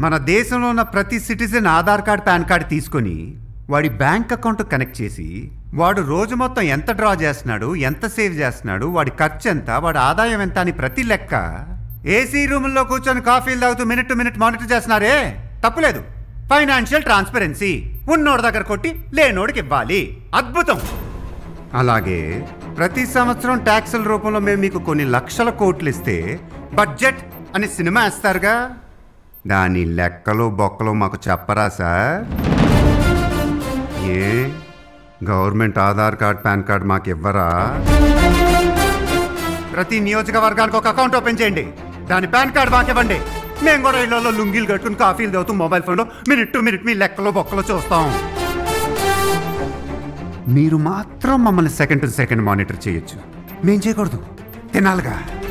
మన దేశంలో ఉన్న ప్రతి citizen Aadhaar card PAN card తీసుకొని వాడి బ్యాంక్ అకౌంట్ కనెక్ట్ చేసి వాడు రోజు మొత్తం ఎంత డ్రా చేస్తున్నాడు ఎంత సేవ్ చేస్తున్నాడు వాడి ఖర్చు ఎంత వాడి ఆదాయం ఎంత అని ప్రతి లెక్క ఏసీ రూముల్లో కూర్చొని కాఫీలు తాగుతూ మినిట్ టు మినిట్ మానిటర్ చేస్తున్నారే తప్పులేదు ఫైనాన్షియల్ ట్రాన్స్పరెన్సీ ఉన్నోడి దగ్గర కొట్టి లేనోడికి ఇవ్వాలి అద్భుతం అలాగే ప్రతి సంవత్సరం ట్యాక్సుల రూపంలో మేము మీకు కొన్ని లక్షల కోట్లు ఇస్తే బడ్జెట్ అని సినిమా వేస్తారుగా దాని లెక్కలు బొక్కలు మాకు చెప్పరా సార్ ఏ government Aadhaar card PAN card మాకు ఇవ్వరా ప్రతి నియోజకవర్గానికి ఒక అకౌంట్ ఓపెన్ చేయండి దాని పాన్ కార్డ్ మాకు ఇవ్వండి మేము కూడా ఇళ్ళలో లుంగీలు కట్టుకుని కాఫీలు తాగుతూ మొబైల్ ఫోన్లో మినిట్ టు మినిట్ మీ లెక్కలు బొక్కలు చూస్తాం మీరు మాత్రం మమ్మల్ని సెకండ్ టు సెకండ్ మానిటర్ చేయొచ్చు మేం చేయకూడదు తినాలిగా